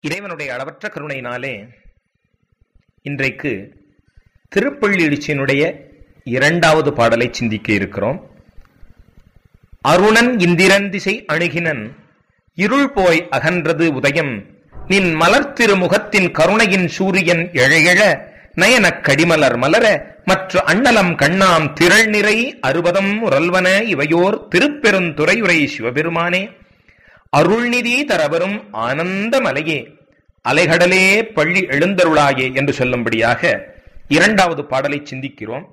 இறைவனுடைய அளவற்ற கருணையினாலே இன்றைக்கு திருப்பள்ளி எழுச்சியினுடைய இரண்டாவது பாடலை சிந்திக்க இருக்கிறோம் அருணன் இந்திரன் திசை அணுகினன் இருள் போய் அகன்றது உதயம் நின் மலர் திருமுகத்தின் கருணையின் சூரியன் எழையெழ நயனக் கடிமலர் மலர மற்ற அண்ணலம் கண்ணாம் திரள் நிறை அறுபதம் உரல்வன இவையோர் திருப்பெருந்துறையுரை சிவபெருமானே அருள்நிதி தரவரும் ஆனந்த மலையே அலைகடலே பள்ளி எழுந்தருளாயே என்று சொல்லும்படியாக இரண்டாவது பாடலை சிந்திக்கிறோம்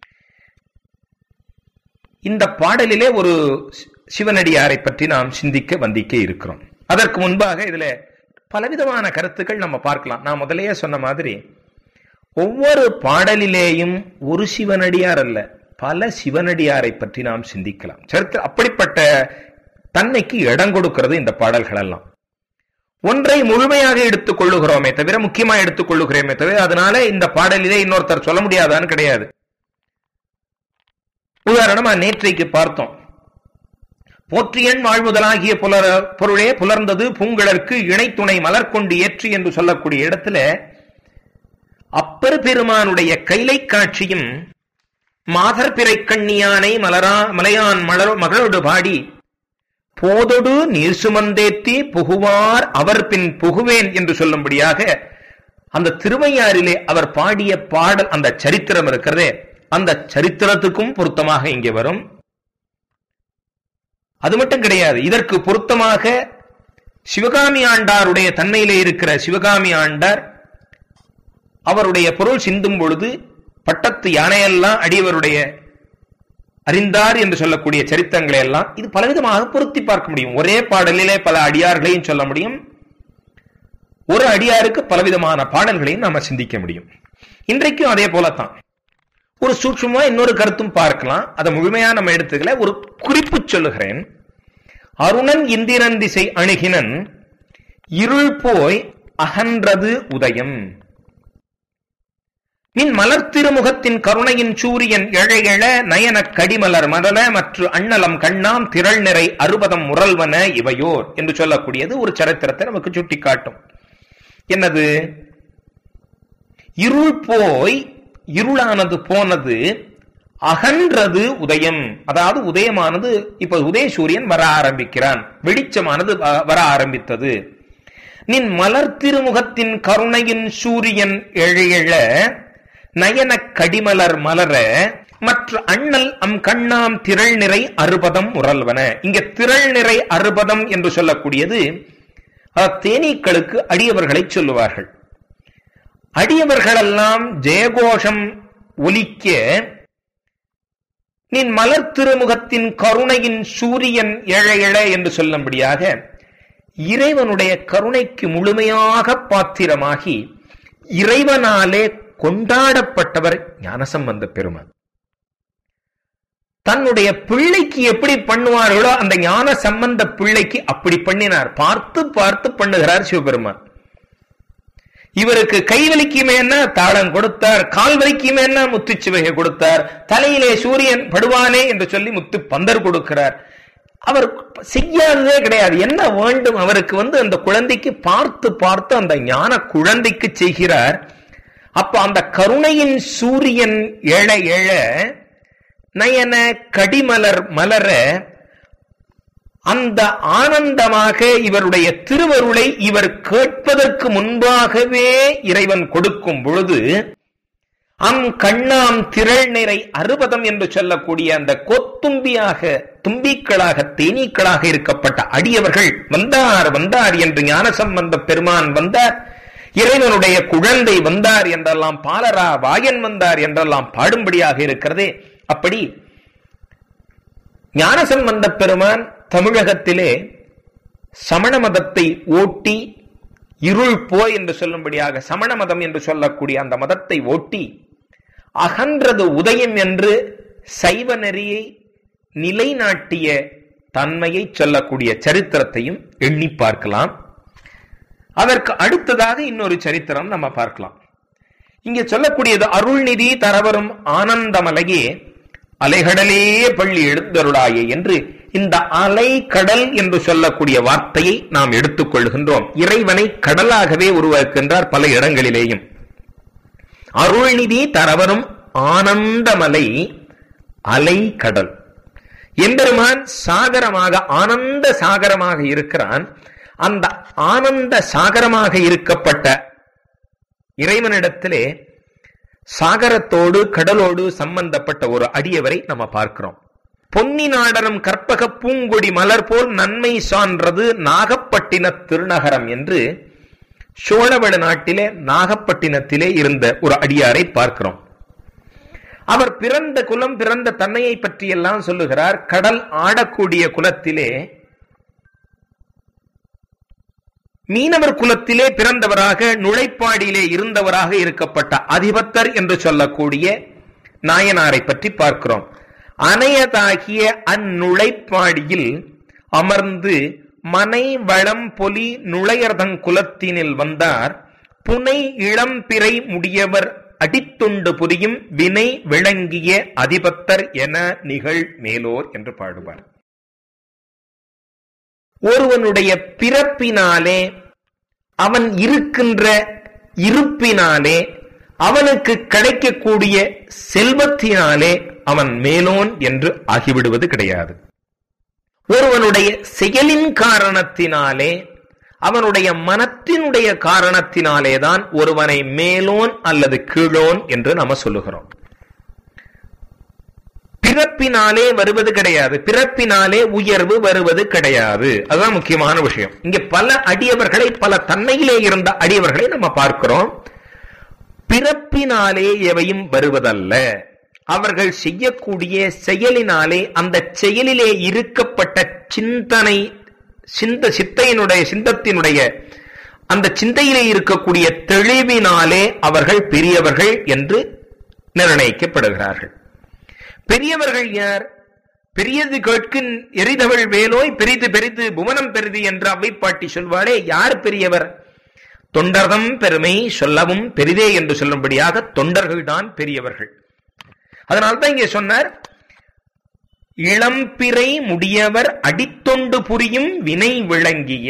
இந்த பாடலிலே ஒரு சிவனடியாரை பற்றி நாம் சிந்திக்க வந்திக்க இருக்கிறோம் அதற்கு முன்பாக இதுல பலவிதமான கருத்துக்கள் நம்ம பார்க்கலாம் நான் முதலையே சொன்ன மாதிரி ஒவ்வொரு பாடலிலேயும் ஒரு சிவனடியார் அல்ல பல சிவனடியாரை பற்றி நாம் சிந்திக்கலாம் சரித்திர அப்படிப்பட்ட தன்மைக்கு இடம் கொடுக்கிறது இந்த பாடல்கள் எல்லாம் ஒன்றை முழுமையாக எடுத்துக் கொள்ளுகிறோமே தவிர முக்கியமா எடுத்துக் கொள்ளுகிறோமே தவிர அதனால இந்த பாடலிலே இன்னொருத்தர் சொல்ல முடியாதான்னு கிடையாது உதாரணமா நேற்றைக்கு பார்த்தோம் போற்றியன் வாழ்முதலாகிய புலர பொருளே புலர்ந்தது பூங்கழற்கு இணைத்துணை மலர் கொண்டு ஏற்றி என்று சொல்லக்கூடிய இடத்துல அப்பர் பெருமானுடைய கைலை காட்சியும் மாதர் பிறை கண்ணியானை மலரா மலையான் மலர் மகளோடு பாடி போதொடு நீர் சுமந்தேத்தி புகுவார் அவர் பின் புகுவேன் என்று சொல்லும்படியாக அந்த திருவையாறிலே அவர் பாடிய பாடல் அந்த சரித்திரம் இருக்கிறதே அந்த சரித்திரத்துக்கும் பொருத்தமாக இங்கே வரும் அது மட்டும் கிடையாது இதற்கு பொருத்தமாக சிவகாமி ஆண்டாருடைய தன்மையிலே இருக்கிற சிவகாமி ஆண்டார் அவருடைய பொருள் சிந்தும் பொழுது பட்டத்து யானையெல்லாம் அடியவருடைய அறிந்தார் என்று சொல்லக்கூடிய சரித்திரங்களை எல்லாம் இது பலவிதமாக பொருத்தி பார்க்க முடியும் ஒரே பாடலிலே பல அடியார்களையும் சொல்ல முடியும் ஒரு அடியாருக்கு பலவிதமான பாடல்களையும் நாம சிந்திக்க முடியும் இன்றைக்கும் அதே போலத்தான் ஒரு சூட்சமா இன்னொரு கருத்தும் பார்க்கலாம் அதை முழுமையா நம்ம எடுத்துக்கல ஒரு குறிப்பு சொல்லுகிறேன் அருணன் இந்திரன் திசை அணுகினன் இருள் போய் அகன்றது உதயம் நின் மலர் திருமுகத்தின் கருணையின் சூரியன் எழ எழ நயன கடிமலர் மலர மற்ற அண்ணலம் கண்ணாம் திரள் நிறை அறுபதம் முரல்வன இவையோர் என்று சொல்லக்கூடியது ஒரு சரித்திரத்தை நமக்கு சுட்டிக்காட்டும் என்னது இருள் போய் இருளானது போனது அகன்றது உதயம் அதாவது உதயமானது இப்ப உதய சூரியன் வர ஆரம்பிக்கிறான் வெளிச்சமானது வர ஆரம்பித்தது நின் மலர் திருமுகத்தின் கருணையின் சூரியன் எழையெழ நயன கடிமலர் மலர மற்ற அண்ணல் அம் கண்ணாம் திரள் நிறை அறுபதம் உரல்வன இங்க திரள் நிறை அறுபதம் என்று சொல்லக்கூடியது தேனீக்களுக்கு அடியவர்களை சொல்லுவார்கள் அடியவர்களெல்லாம் ஜெயகோஷம் ஒலிக்க நின் மலர் திருமுகத்தின் கருணையின் சூரியன் எழ எழ என்று சொல்லும்படியாக இறைவனுடைய கருணைக்கு முழுமையாக பாத்திரமாகி இறைவனாலே கொண்டாடப்பட்டவர் ஞானசம்பந்த பெருமான் தன்னுடைய பிள்ளைக்கு எப்படி பண்ணுவார்களோ அந்த ஞான சம்பந்த பிள்ளைக்கு அப்படி பண்ணினார் பார்த்து பார்த்து பண்ணுகிறார் சிவபெருமான் இவருக்கு கை வலிக்குமே என்ன தாளம் கொடுத்தார் கால் வலிக்குமே என்ன முத்துச்சுவையை கொடுத்தார் தலையிலே சூரியன் படுவானே என்று சொல்லி முத்து பந்தர் கொடுக்கிறார் அவர் செய்யாததே கிடையாது என்ன வேண்டும் அவருக்கு வந்து அந்த குழந்தைக்கு பார்த்து பார்த்து அந்த ஞான குழந்தைக்கு செய்கிறார் அப்ப அந்த கருணையின் சூரியன் எழ எழ நயன கடிமலர் மலர அந்த ஆனந்தமாக இவருடைய திருவருளை இவர் கேட்பதற்கு முன்பாகவே இறைவன் கொடுக்கும் பொழுது அம் கண்ணாம் திரள் நிறை அறுபதம் என்று சொல்லக்கூடிய அந்த கொத்தும்பியாக தும்பிக்களாக தேனீக்களாக இருக்கப்பட்ட அடியவர்கள் வந்தார் வந்தார் என்று ஞானசம்பந்த பெருமான் வந்தார் இறைவனுடைய குழந்தை வந்தார் என்றெல்லாம் பாலரா வாயன் வந்தார் என்றெல்லாம் பாடும்படியாக இருக்கிறதே அப்படி ஞானசம்பந்த பெருமான் தமிழகத்திலே சமண மதத்தை ஓட்டி இருள் போய் என்று சொல்லும்படியாக சமண மதம் என்று சொல்லக்கூடிய அந்த மதத்தை ஓட்டி அகன்றது உதயம் என்று சைவ நெறியை நிலைநாட்டிய தன்மையை சொல்லக்கூடிய சரித்திரத்தையும் எண்ணி பார்க்கலாம் அதற்கு அடுத்ததாக இன்னொரு சரித்திரம் நம்ம பார்க்கலாம் இங்க சொல்லக்கூடியது அருள்நிதி தரவரும் ஆனந்தமலையே அலைகடலே பள்ளி எழுந்தருளாயே என்று இந்த அலை கடல் என்று சொல்லக்கூடிய வார்த்தையை நாம் எடுத்துக் கொள்கின்றோம் இறைவனை கடலாகவே உருவாக்குகின்றார் பல இடங்களிலேயும் அருள்நிதி தரவரும் ஆனந்தமலை அலை கடல் எம்பெருமான் சாகரமாக ஆனந்த சாகரமாக இருக்கிறான் அந்த ஆனந்த சாகரமாக இருக்கப்பட்ட இறைவனிடத்திலே சாகரத்தோடு கடலோடு சம்பந்தப்பட்ட ஒரு அடியவரை நம்ம பார்க்கிறோம் பொன்னி நாடனம் கற்பக பூங்கொடி மலர் போல் நன்மை சான்றது நாகப்பட்டின திருநகரம் என்று சோழவள நாட்டிலே நாகப்பட்டினத்திலே இருந்த ஒரு அடியாரை பார்க்கிறோம் அவர் பிறந்த குலம் பிறந்த தன்மையை பற்றியெல்லாம் சொல்லுகிறார் கடல் ஆடக்கூடிய குலத்திலே மீனவர் குலத்திலே பிறந்தவராக நுழைப்பாடியிலே இருந்தவராக இருக்கப்பட்ட அதிபத்தர் என்று சொல்லக்கூடிய நாயனாரை பற்றி பார்க்கிறோம் அணையதாகிய அந்நுழைப்பாடியில் அமர்ந்து மனை வளம் பொலி நுழையர்தங் குலத்தினில் வந்தார் புனை இளம்பிறை முடியவர் அடித்துண்டு புரியும் வினை விளங்கிய அதிபத்தர் என நிகழ் மேலோர் என்று பாடுவார் ஒருவனுடைய பிறப்பினாலே அவன் இருக்கின்ற இருப்பினாலே அவனுக்கு கிடைக்கக்கூடிய செல்வத்தினாலே அவன் மேலோன் என்று ஆகிவிடுவது கிடையாது ஒருவனுடைய செயலின் காரணத்தினாலே அவனுடைய மனத்தினுடைய காரணத்தினாலேதான் ஒருவனை மேலோன் அல்லது கீழோன் என்று நாம சொல்லுகிறோம் பிறப்பினாலே வருவது கிடையாது பிறப்பினாலே உயர்வு வருவது கிடையாது அதுதான் முக்கியமான விஷயம் இங்க பல அடியவர்களை பல தன்மையிலே இருந்த அடியவர்களை நம்ம பார்க்கிறோம் பிறப்பினாலே எவையும் வருவதல்ல அவர்கள் செய்யக்கூடிய செயலினாலே அந்த செயலிலே இருக்கப்பட்ட சிந்தனை சிந்த சித்தையினுடைய சிந்தத்தினுடைய அந்த சிந்தையிலே இருக்கக்கூடிய தெளிவினாலே அவர்கள் பெரியவர்கள் என்று நிர்ணயிக்கப்படுகிறார்கள் பெரியவர்கள் யார் பெரியது கேட்கின் எரிதவள் வேலோய் பெரிது பெரிது புவனம் பெரிது என்று அவை பாட்டி சொல்வாளே யார் பெரியவர் தொண்டர்தம் பெருமை சொல்லவும் பெரிதே என்று சொல்லும்படியாக தொண்டர்கள்தான் பெரியவர்கள் அதனால்தான் இங்கே சொன்னார் இளம்பிறை முடியவர் அடித்தொண்டு புரியும் வினை விளங்கிய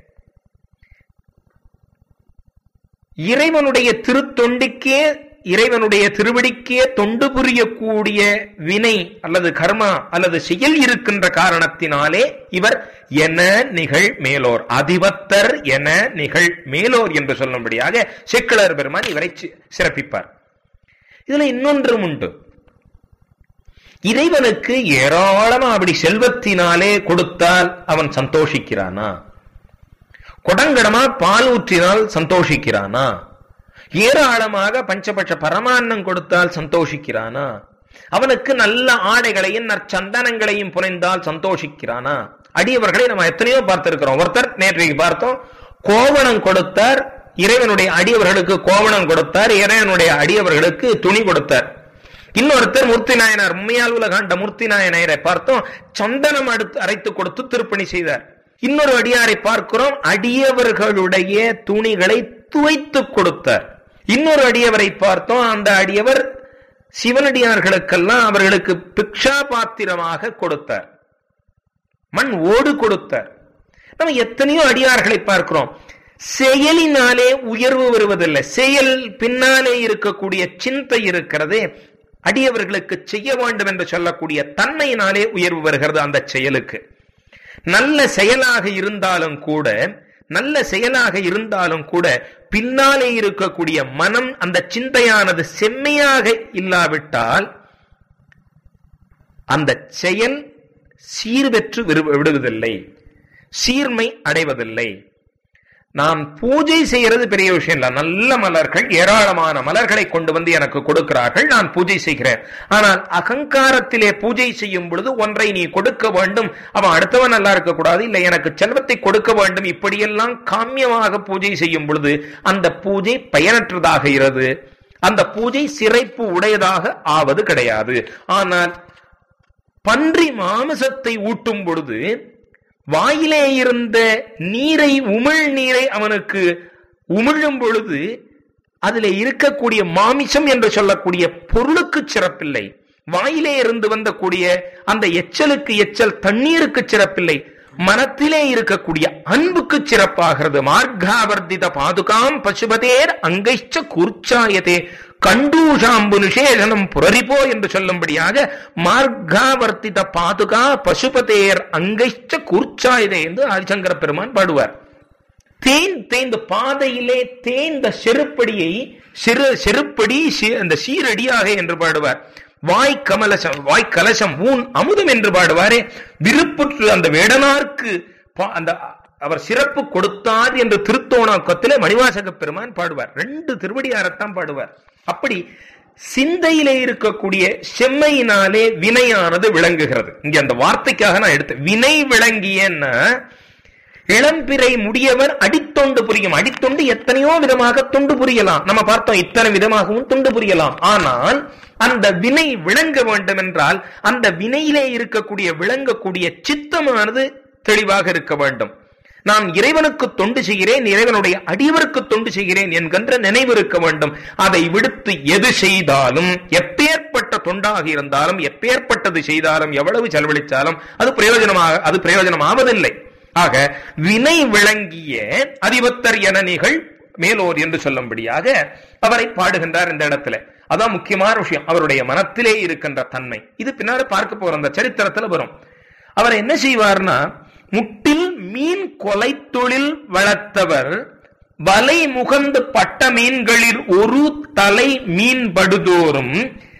இறைவனுடைய திருத்தொண்டுக்கே இறைவனுடைய திருவடிக்கே தொண்டு புரியக்கூடிய வினை அல்லது கர்மா அல்லது செயல் இருக்கின்ற காரணத்தினாலே இவர் என நிகழ் மேலோர் அதிபத்தர் என நிகழ் மேலோர் என்று சொல்லும்படியாக செக்கிழர் பெருமான் இவரை சிறப்பிப்பார் இதுல இன்னொன்றும் உண்டு இறைவனுக்கு ஏராளமா அப்படி செல்வத்தினாலே கொடுத்தால் அவன் சந்தோஷிக்கிறானா கொடங்கடமா பால் ஊற்றினால் சந்தோஷிக்கிறானா ஏராளமாக பஞ்சபட்ச பரமான்னம் கொடுத்தால் சந்தோஷிக்கிறானா அவனுக்கு நல்ல ஆடைகளையும் நற்சந்தனங்களையும் புனைந்தால் சந்தோஷிக்கிறானா அடியவர்களை நம்ம எத்தனையோ பார்த்திருக்கிறோம் ஒருத்தர் நேற்றைக்கு பார்த்தோம் கோவணம் கொடுத்தார் இறைவனுடைய அடியவர்களுக்கு கோவணம் கொடுத்தார் இறைவனுடைய அடியவர்களுக்கு துணி கொடுத்தார் இன்னொருத்தர் மூர்த்தி நாயனார் உண்மையால் உலகாண்ட மூர்த்தி நாயனாரை பார்த்தோம் சந்தனம் அடுத்து அரைத்து கொடுத்து திருப்பணி செய்தார் இன்னொரு அடியாரை பார்க்கிறோம் அடியவர்களுடைய துணிகளை துவைத்து கொடுத்தார் இன்னொரு அடியவரை பார்த்தோம் அந்த அடியவர் சிவனடியார்களுக்கெல்லாம் அவர்களுக்கு பிக்ஷா பாத்திரமாக கொடுத்தார் மண் ஓடு கொடுத்தார் நம்ம எத்தனையோ அடியார்களை பார்க்கிறோம் செயலினாலே உயர்வு வருவதில்லை செயல் பின்னாலே இருக்கக்கூடிய சிந்தை இருக்கிறதே அடியவர்களுக்கு செய்ய வேண்டும் என்று சொல்லக்கூடிய தன்மையினாலே உயர்வு வருகிறது அந்த செயலுக்கு நல்ல செயலாக இருந்தாலும் கூட நல்ல செயலாக இருந்தாலும் கூட பின்னாலே இருக்கக்கூடிய மனம் அந்த சிந்தையானது செம்மையாக இல்லாவிட்டால் அந்த செயல் சீர்பெற்று விடுவதில்லை சீர்மை அடைவதில்லை நாம் பூஜை செய்யறது பெரிய விஷயம் இல்ல நல்ல மலர்கள் ஏராளமான மலர்களை கொண்டு வந்து எனக்கு கொடுக்கிறார்கள் நான் பூஜை செய்கிறேன் ஆனால் அகங்காரத்திலே பூஜை செய்யும் பொழுது ஒன்றை நீ கொடுக்க வேண்டும் அவன் அடுத்தவன் நல்லா இருக்க கூடாது இல்லை எனக்கு செல்வத்தை கொடுக்க வேண்டும் இப்படியெல்லாம் காமியமாக பூஜை செய்யும் பொழுது அந்த பூஜை பயனற்றதாக இரு அந்த பூஜை சிறைப்பு உடையதாக ஆவது கிடையாது ஆனால் பன்றி மாமிசத்தை ஊட்டும் பொழுது வாயிலே இருந்த நீரை உமிழ் நீரை அவனுக்கு உமிழும் பொழுது அதில் இருக்கக்கூடிய மாமிசம் என்று சொல்லக்கூடிய பொருளுக்கு சிறப்பில்லை வாயிலே இருந்து வந்தக்கூடிய அந்த எச்சலுக்கு எச்சல் தண்ணீருக்கு சிறப்பில்லை மனத்திலே இருக்கக்கூடிய அன்புக்கு சிறப்பாகிறது மார்காவர்த்தித பாதுகாம் பசுபதேர் அங்கைச்ச கூர்ச்சாயதே கண்டூஷாம்பு நிஷேதனம் புரரிப்போ என்று சொல்லும்படியாக மார்காவர்த்தித பாதுகா பசுபதேர் அங்கைச்ச கூர்ச்சாயதே என்று ஆதிசங்கர பெருமான் பாடுவார் தேன் தேய்ந்த பாதையிலே தேய்ந்த செருப்படியை சிறு செருப்படி அந்த சீரடியாக என்று பாடுவார் வாய் கமலசம் வாய் கலசம் ஊன் அமுதம் என்று பாடுவாரே விருப்புற்று அந்த வேடனார்க்கு அந்த அவர் சிறப்பு கொடுத்தார் என்று திருத்தோணாக்கத்திலே மணிவாசக பெருமான் பாடுவார் ரெண்டு திருவடியாரத்தான் பாடுவார் அப்படி சிந்தையிலே இருக்கக்கூடிய செம்மையினாலே வினையானது விளங்குகிறது இங்க அந்த வார்த்தைக்காக நான் எடுத்தேன் வினை விளங்கியன்னா இளம்பிறை முடியவர் அடித்தொண்டு புரியும் அடித்தொண்டு எத்தனையோ விதமாக தொண்டு புரியலாம் நம்ம பார்த்தோம் இத்தனை விதமாகவும் தொண்டு புரியலாம் ஆனால் அந்த வினை விளங்க வேண்டும் என்றால் அந்த வினையிலே இருக்கக்கூடிய விளங்கக்கூடிய சித்தமானது தெளிவாக இருக்க வேண்டும் நான் இறைவனுக்கு தொண்டு செய்கிறேன் இறைவனுடைய அடியவருக்கு தொண்டு செய்கிறேன் என்கின்ற நினைவு இருக்க வேண்டும் அதை விடுத்து எது செய்தாலும் எப்பேற்பட்ட தொண்டாக இருந்தாலும் எப்பேற்பட்டது செய்தாலும் எவ்வளவு செலவழித்தாலும் அது பிரயோஜனமாக அது பிரயோஜனமாவதில்லை ஆக வினை விளங்கிய அதிபத்தர் என நிகழ் மேலோர் என்று சொல்லும்படியாக அவரை பாடுகின்றார் இந்த இடத்துல அதான் முக்கியமான விஷயம் அவருடைய மனத்திலே இருக்கின்ற தன்மை இது பின்னாடி பார்க்க போற அந்த சரித்திரத்துல வரும் அவர் என்ன செய்வார்னா முட்டில் மீன் கொலை தொழில் வளர்த்தவர் வலை முகந்து பட்ட மீன்களில் ஒரு தலை மீன் படுதோறும்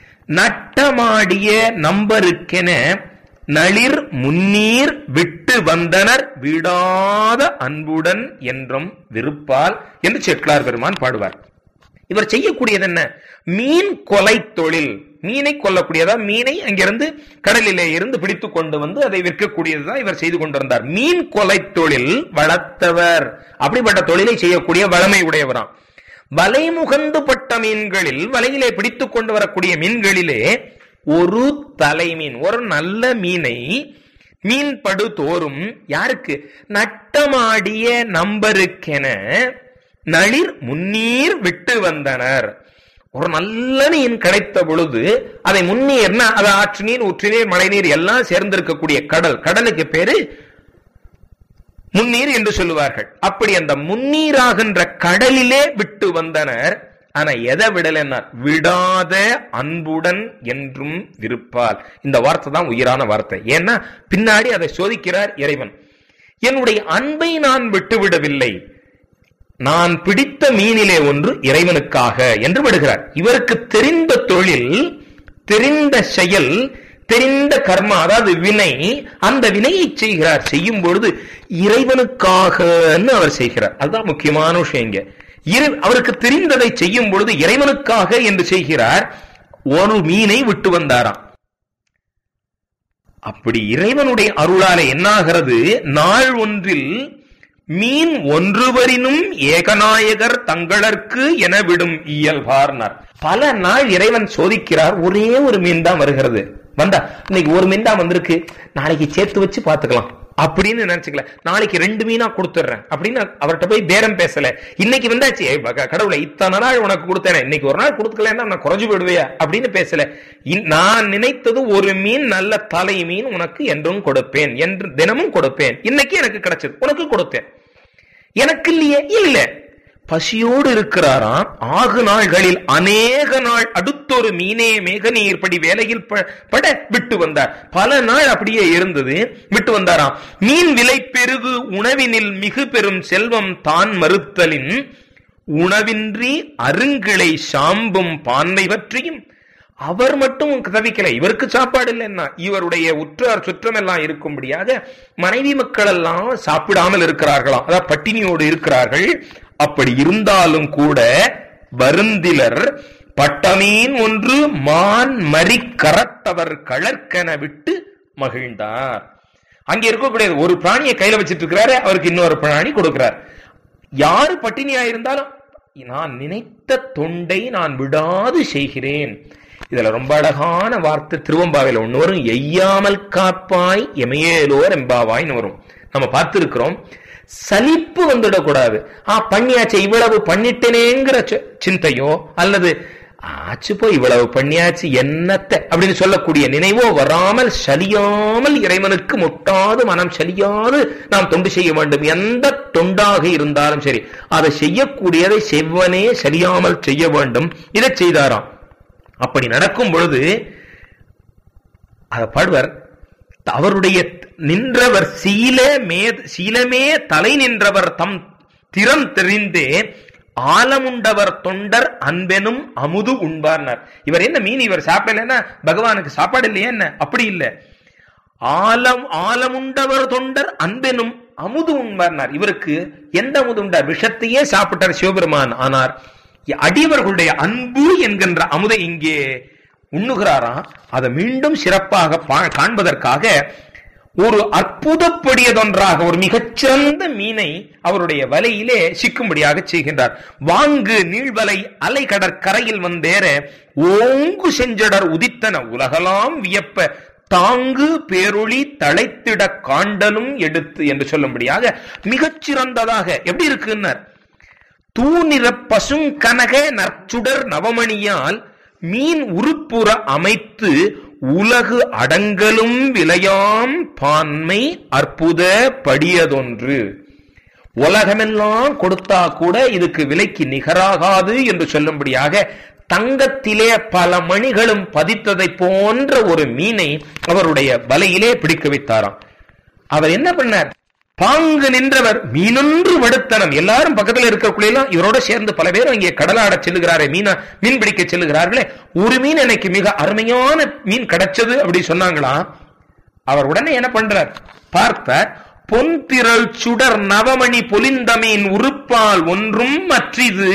நட்டமாடிய நம்பருக்கென நளிர் முன்னீர் விட்டு வந்தனர் விடாத அன்புடன் என்றும் விருப்பால் என்று செட்லார் பெருமான் பாடுவார் இவர் செய்யக்கூடியது என்ன மீன் கொலை தொழில் மீனை கொல்லக்கூடியதா மீனை அங்கிருந்து கடலிலே இருந்து பிடித்து கொண்டு வந்து அதை விற்கக்கூடியதுதான் இவர் செய்து கொண்டிருந்தார் மீன் கொலை தொழில் வளர்த்தவர் அப்படிப்பட்ட தொழிலை செய்யக்கூடிய வளமை உடையவராம் வலை முகந்து பட்ட மீன்களில் வலையிலே பிடித்துக் கொண்டு வரக்கூடிய மீன்களிலே ஒரு தலை மீன் ஒரு நல்ல மீனை மீன் படு தோறும் யாருக்கு நட்டமாடிய நம்பருக்கென நளிர் முன்னீர் விட்டு வந்தனர் ஒரு நல்ல மீன் கிடைத்த பொழுது அதை முன்னீர்னா அது ஆற்று நீர் ஊற்று நீர் மழை நீர் எல்லாம் சேர்ந்திருக்கக்கூடிய கடல் கடலுக்கு பேரு முன்னீர் என்று சொல்லுவார்கள் அப்படி அந்த முன்னீராகின்ற கடலிலே விட்டு வந்தனர் ஆனா எதை விடலைன்னார் விடாத அன்புடன் என்றும் விருப்பால் இந்த வார்த்தை தான் உயிரான வார்த்தை ஏன்னா பின்னாடி அதை சோதிக்கிறார் இறைவன் என்னுடைய அன்பை நான் விட்டுவிடவில்லை நான் பிடித்த மீனிலே ஒன்று இறைவனுக்காக என்று விடுகிறார் இவருக்கு தெரிந்த தொழில் தெரிந்த செயல் தெரிந்த கர்மா அதாவது வினை அந்த வினையை செய்கிறார் செய்யும் பொழுது இறைவனுக்காகன்னு அவர் செய்கிறார் அதுதான் முக்கியமான விஷயம் இங்க அவருக்கு தெரிந்ததை செய்யும் பொழுது இறைவனுக்காக என்று செய்கிறார் ஒரு மீனை விட்டு வந்தாராம் அப்படி இறைவனுடைய அருளால என்னாகிறது நாள் ஒன்றில் மீன் ஒன்றுவரினும் ஏகநாயகர் தங்களற்கு என விடும் இயல்பார்னார் பல நாள் இறைவன் சோதிக்கிறார் ஒரே ஒரு மீன் தான் வருகிறது வந்தா இன்னைக்கு ஒரு மீன் தான் வந்திருக்கு நாளைக்கு சேர்த்து வச்சு பாத்துக்கலாம் அப்படின்னு நினைச்சுக்கல நாளைக்கு ரெண்டு மீனா கொடுத்துட்றேன் அப்படின்னு அவர்கிட்ட போய் பேரம் பேசல இன்னைக்கு வந்தாச்சு கடவுளை இத்தனை நாள் உனக்கு கொடுத்தேன் இன்னைக்கு ஒரு நாள் கொடுக்கலன்னா நான் குறைஞ்சு போயிடுவையா அப்படின்னு பேசல நான் நினைத்தது ஒரு மீன் நல்ல தலை மீன் உனக்கு என்றும் கொடுப்பேன் என்று தினமும் கொடுப்பேன் இன்னைக்கு எனக்கு கிடைச்சது உனக்கு கொடுத்தேன் எனக்கு இல்லையே இல்ல பசியோடு இருக்கிறாராம் ஆகு நாள்களில் அநேக நாள் அடுத்தொரு மீனே மேக நீர்படி வேலையில் பட விட்டு வந்தார் பல நாள் அப்படியே இருந்தது விட்டு வந்தாராம் மீன் விலை பெருகு உணவினில் மிகு பெரும் செல்வம் தான் மறுத்தலின் உணவின்றி அருங்கிளை சாம்பும் பான்மை பற்றியும் அவர் மட்டும் தவிக்கல இவருக்கு சாப்பாடு இல்லைன்னா இவருடைய உற்றார் சுற்றம் எல்லாம் இருக்கும்படியாக மனைவி மக்கள் எல்லாம் சாப்பிடாமல் இருக்கிறார்களாம் அதாவது பட்டினியோடு இருக்கிறார்கள் அப்படி இருந்தாலும் கூட வருந்திலர் பட்டமீன் ஒன்று மான் மறி கரத்தவர் கழற்கென விட்டு மகிழ்ந்தார் அங்க இருக்கக்கூடிய ஒரு பிராணியை கையில வச்சிட்டு இருக்கிறாரு அவருக்கு இன்னொரு பிராணி கொடுக்கிறார் யாரு பட்டினியா இருந்தாலும் நான் நினைத்த தொண்டை நான் விடாது செய்கிறேன் இதுல ரொம்ப அழகான வார்த்தை திருவம்பாவையில் ஒண்ணு வரும் எய்யாமல் காப்பாய் எமையேலோர் எம்பாவாய்னு வரும் நம்ம பார்த்திருக்கிறோம் சலிப்பு வந்துடக்கூடாது ஆ பண்ணியாச்சு இவ்வளவு பண்ணிட்டேனேங்கிற சிந்தையோ அல்லது ஆச்சு போய் இவ்வளவு பண்ணியாச்சு என்னத்த அப்படின்னு சொல்லக்கூடிய நினைவோ வராமல் சலியாமல் இறைவனுக்கு முட்டாது மனம் சலியாது நாம் தொண்டு செய்ய வேண்டும் எந்த தொண்டாக இருந்தாலும் சரி அதை செய்யக்கூடியதை செவ்வனே சரியாமல் செய்ய வேண்டும் இதை செய்தாராம் அப்படி நடக்கும் பொழுது அத பாடுவர் அவருடைய நின்றவர் சீல மே சீலமே தலை நின்றவர் தம் திறம் தெரிந்தே ஆலமுண்டவர் தொண்டர் அன்பெனும் அமுது உண்பார்னர் இவர் என்ன மீன் இவர் சாப்பிடலன்னா பகவானுக்கு சாப்பாடு இல்லையா என்ன அப்படி இல்லை ஆலம் ஆலமுண்டவர் தொண்டர் அன்பெனும் அமுது உண்பார்னார் இவருக்கு எந்த அமுது உண்டார் விஷத்தையே சாப்பிட்டார் சிவபெருமான் ஆனார் அடியவர்களுடைய அன்பு என்கின்ற அமுதை இங்கே உண்ணுகிறாராம் அதை மீண்டும் சிறப்பாக காண்பதற்காக ஒரு அற்புதப்படியதொன்றாக ஒரு மிகச்சிறந்த மீனை அவருடைய வலையிலே சிக்கும்படியாக செய்கின்றார் வாங்கு நீழ்வலை அலை கடற்கரையில் வந்தேற ஓங்கு செஞ்சடர் உதித்தன உலகலாம் வியப்ப தாங்கு பேரொளி தழைத்திட காண்டலும் எடுத்து என்று சொல்லும்படியாக மிகச்சிறந்ததாக எப்படி இருக்குன்னார் தூணிற பசுங்கனக நற்சுடர் நவமணியால் மீன் உருப்புற அமைத்து உலகு அடங்கலும் விளையாம் பான்மை அற்புத படியதொன்று உலகமெல்லாம் கொடுத்தா கூட இதுக்கு விலைக்கு நிகராகாது என்று சொல்லும்படியாக தங்கத்திலே பல மணிகளும் பதித்ததை போன்ற ஒரு மீனை அவருடைய வலையிலே பிடிக்க வைத்தாராம் அவர் என்ன பண்ணார் பாங்கு நின்றவர் மீனொன்று வடுத்தனம் எல்லாரும் பக்கத்தில் இருக்கக்கூடிய இவரோட சேர்ந்து பல பேரும் இங்கே கடலாட செல்லுகிறாரே மீனா மீன் பிடிக்க செல்லுகிறார்களே ஒரு மீன் எனக்கு மிக அருமையான மீன் கிடைச்சது அப்படி சொன்னாங்களா அவர் உடனே என்ன பண்றார் பார்த்தார் பொன்திரள் சுடர் நவமணி பொலிந்தமீன் உறுப்பால் ஒன்றும் மற்றிது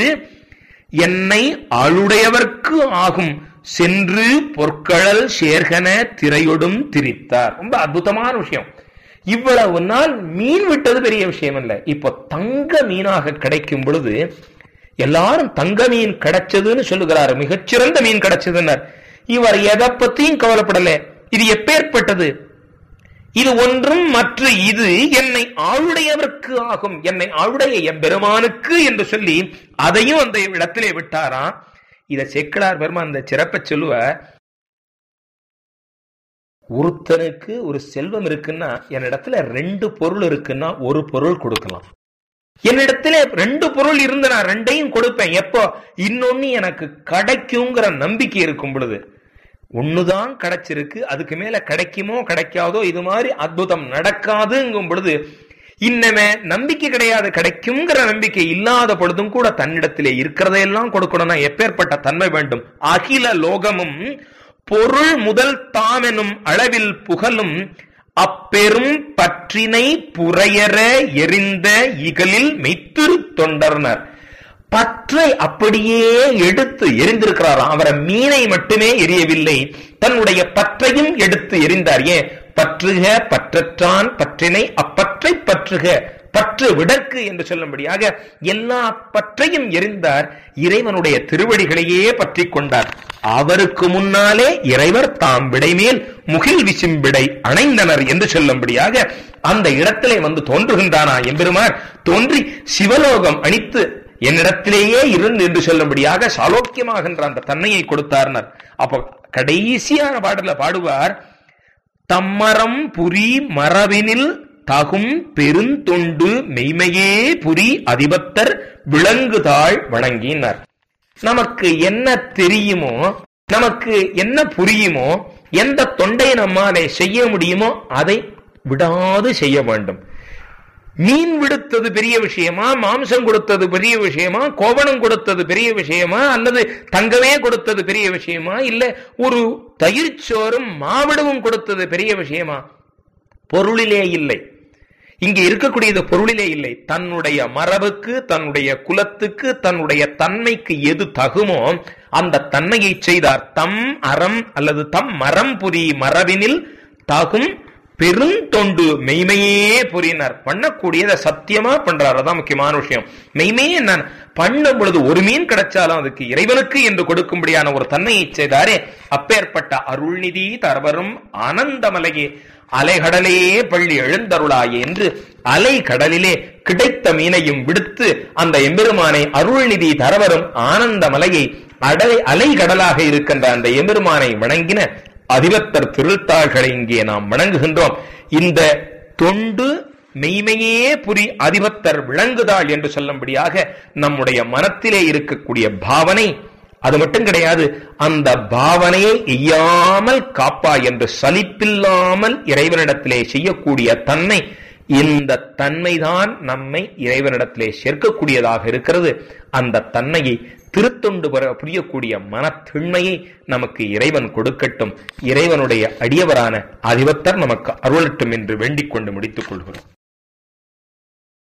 என்னை ஆளுடையவர்க்கு ஆகும் சென்று பொற்கழல் சேர்கன திரையொடும் திரித்தார் ரொம்ப அற்புதமான விஷயம் இவ்வளவு நாள் மீன் விட்டது பெரிய விஷயம் இல்ல இப்போ தங்க மீனாக கிடைக்கும் பொழுது எல்லாரும் தங்க மீன் கிடைச்சதுன்னு சொல்லுகிறாரு மிகச்சிறந்த மீன் கிடைச்சதுன்னார் இவர் எதை பத்தியும் கவலைப்படல இது எப்பேற்பட்டது இது ஒன்றும் மற்ற இது என்னை ஆளுடையவர்க்கு ஆகும் என்னை ஆளுடைய எம்பெருமானுக்கு என்று சொல்லி அதையும் அந்த இடத்திலே விட்டாராம் இதை சேக்கலார் பெருமான் அந்த சிறப்பை சொல்லுவ ஒருத்தனுக்கு ஒரு செல்வம் இருக்குன்னா என்னிடத்துல ரெண்டு பொருள் இருக்குன்னா ஒரு பொருள் கொடுக்கலாம் என்னிடத்துல ரெண்டு பொருள் இருந்து நான் ரெண்டையும் கொடுப்பேன் எப்போ இன்னொன்னு எனக்கு கிடைக்குங்கிற நம்பிக்கை இருக்கும் பொழுது ஒண்ணுதான் கிடைச்சிருக்கு அதுக்கு மேல கிடைக்குமோ கிடைக்காதோ இது மாதிரி அற்புதம் நடக்காதுங்கும் பொழுது இன்னமே நம்பிக்கை கிடையாது கிடைக்குங்கிற நம்பிக்கை இல்லாத பொழுதும் கூட தன்னிடத்திலே இருக்கிறதையெல்லாம் கொடுக்கணும்னா எப்பேற்பட்ட தன்மை வேண்டும் அகில லோகமும் பொருள் முதல் தாமெனும் அளவில் புகழும் அப்பெரும் பற்றினை புறையற எரிந்த இகலில் மெய்த்திரு தொண்டர்னர் பற்றை அப்படியே எடுத்து எரிந்திருக்கிறாராம் அவரை மீனை மட்டுமே எரியவில்லை தன்னுடைய பற்றையும் எடுத்து எரிந்தார் ஏன் பற்றுக பற்றற்றான் பற்றினை அப்பற்றை பற்றுக பற்று விடற்கு என்று சொல்லும்படியாக எல்லா பற்றையும் எரிந்தார் இறைவனுடைய திருவடிகளையே பற்றி கொண்டார் அவருக்கு முன்னாலே இறைவர் தாம் விடைமேல் முகில் விசும்பிடை அணைந்தனர் என்று சொல்லும்படியாக அந்த இடத்திலே வந்து தோன்றுகின்றானா எம்பெருமார் தோன்றி சிவலோகம் அணித்து என்னிடத்திலேயே இருந்து என்று சொல்லும்படியாக சாலோக்கியமாகின்ற அந்த தன்மையை கொடுத்தார்னர் அப்போ கடைசியான பாடல பாடுவார் தம்மரம் புரி மரபினில் தகும் பெருந்தொண்டு மெய்மையே புரி அதிபத்தர் விலங்குதாள் வணங்கினார் நமக்கு என்ன தெரியுமோ நமக்கு என்ன புரியுமோ எந்த தொண்டை நம்மாலே செய்ய முடியுமோ அதை விடாது செய்ய வேண்டும் மீன் விடுத்தது பெரிய விஷயமா மாம்சம் கொடுத்தது பெரிய விஷயமா கோவணம் கொடுத்தது பெரிய விஷயமா அல்லது தங்கமே கொடுத்தது பெரிய விஷயமா இல்ல ஒரு தயிர்ச்சோறும் மாவிடமும் கொடுத்தது பெரிய விஷயமா பொருளிலே இல்லை இங்கே இருக்கக்கூடியது பொருளிலே இல்லை தன்னுடைய மரபுக்கு தன்னுடைய குலத்துக்கு தன்னுடைய தன்மைக்கு எது தகுமோ அந்த தன்மையை செய்தார் தம் அறம் அல்லது தம் மரம் புரி மரபினில் தகும் பெருந்தொண்டு மெய்மையே புரியினார் பண்ணக்கூடியதை சத்தியமா பண்றாரு அதான் முக்கியமான விஷயம் மெய்மையே நான் பண்ணும் பொழுது ஒரு மீன் கிடைச்சாலும் அதுக்கு இறைவனுக்கு என்று கொடுக்கும்படியான ஒரு தன்மையை செய்தாரே அப்பேற்பட்ட அருள்நிதி தரவரும் ஆனந்தமலையே அலைகடலையே பள்ளி எழுந்தருளாயே என்று அலை கடலிலே கிடைத்த மீனையும் விடுத்து அந்த எம்பெருமானை அருள்நிதி தரவரும் ஆனந்த மலையை அடலை அலை கடலாக இருக்கின்ற அந்த எம்பெருமானை வணங்கின அதிபத்தர் திருத்தாள்களை இங்கே நாம் வணங்குகின்றோம் இந்த தொண்டு மெய்மையே புரி அதிபத்தர் விளங்குதாள் என்று சொல்லும்படியாக நம்முடைய மனத்திலே இருக்கக்கூடிய பாவனை அது மட்டும் கிடையாது அந்த பாவனையை எய்யாமல் காப்பா என்று சலிப்பில்லாமல் இறைவனிடத்திலே செய்யக்கூடிய தன்மை இந்த தன்மைதான் நம்மை இறைவனிடத்திலே சேர்க்கக்கூடியதாக இருக்கிறது அந்த தன்மையை திருத்தொண்டு புர- புரியக்கூடிய மனத்திண்மையை நமக்கு இறைவன் கொடுக்கட்டும் இறைவனுடைய அடியவரான அதிபத்தர் நமக்கு அருளட்டும் என்று வேண்டிக் கொண்டு முடித்துக் கொள்கிறோம்